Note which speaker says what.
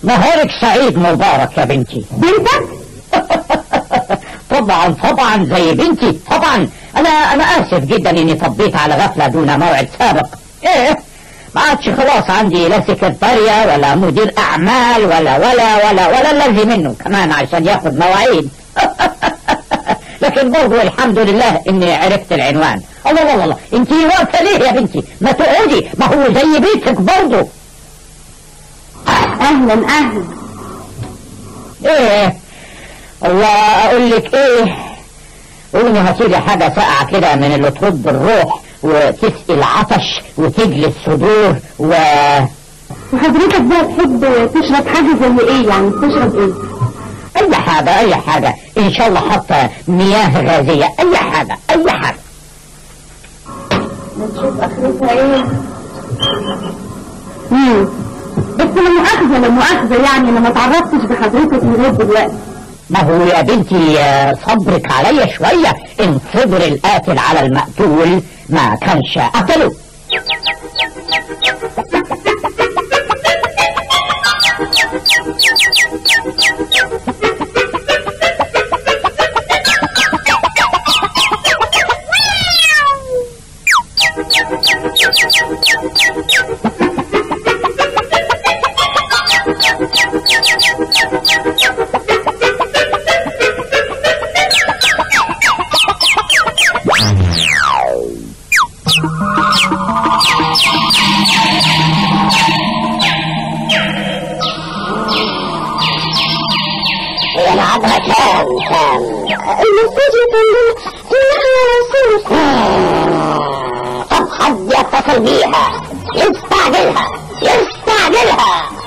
Speaker 1: نهارك سعيد مبارك يا بنتي
Speaker 2: بنتك
Speaker 1: طبعا طبعا زي بنتي طبعا انا انا اسف جدا اني طبيت على غفله دون موعد سابق ايه ما عادش خلاص عندي لا سكرتارية ولا مدير اعمال ولا ولا ولا ولا الذي منه كمان عشان ياخد مواعيد لكن برضه الحمد لله اني عرفت العنوان الله الله الله انت واقفه ليه يا بنتي ما تقعدي ما هو زي بيتك برضه
Speaker 2: اهلا اهلا
Speaker 1: ايه الله اقول لك ايه قولي هاتي لي حاجه ساقعه كده من اللي ترد الروح وتسقي العطش وتجلي الصدور و
Speaker 2: وحضرتك بقى تحب تشرب حاجة زي ايه يعني تشرب ايه
Speaker 1: اي حاجه اي حاجه ان شاء الله حتى مياه غازيه اي حاجه اي حاجه
Speaker 2: نشوف اخرتها ايه امم بس لا مؤاخذة لا مؤاخذة يعني انا ما تعرفتش بحضرتك لغاية دلوقتي
Speaker 1: ما هو يا بنتي آه، صبرك عليا شويه ان صبر القاتل على المقتول ما كانش قتله يلعبها كام كام
Speaker 2: المساج يا فندم
Speaker 1: طب حد يتصل بيها يستعجلها يستعجلها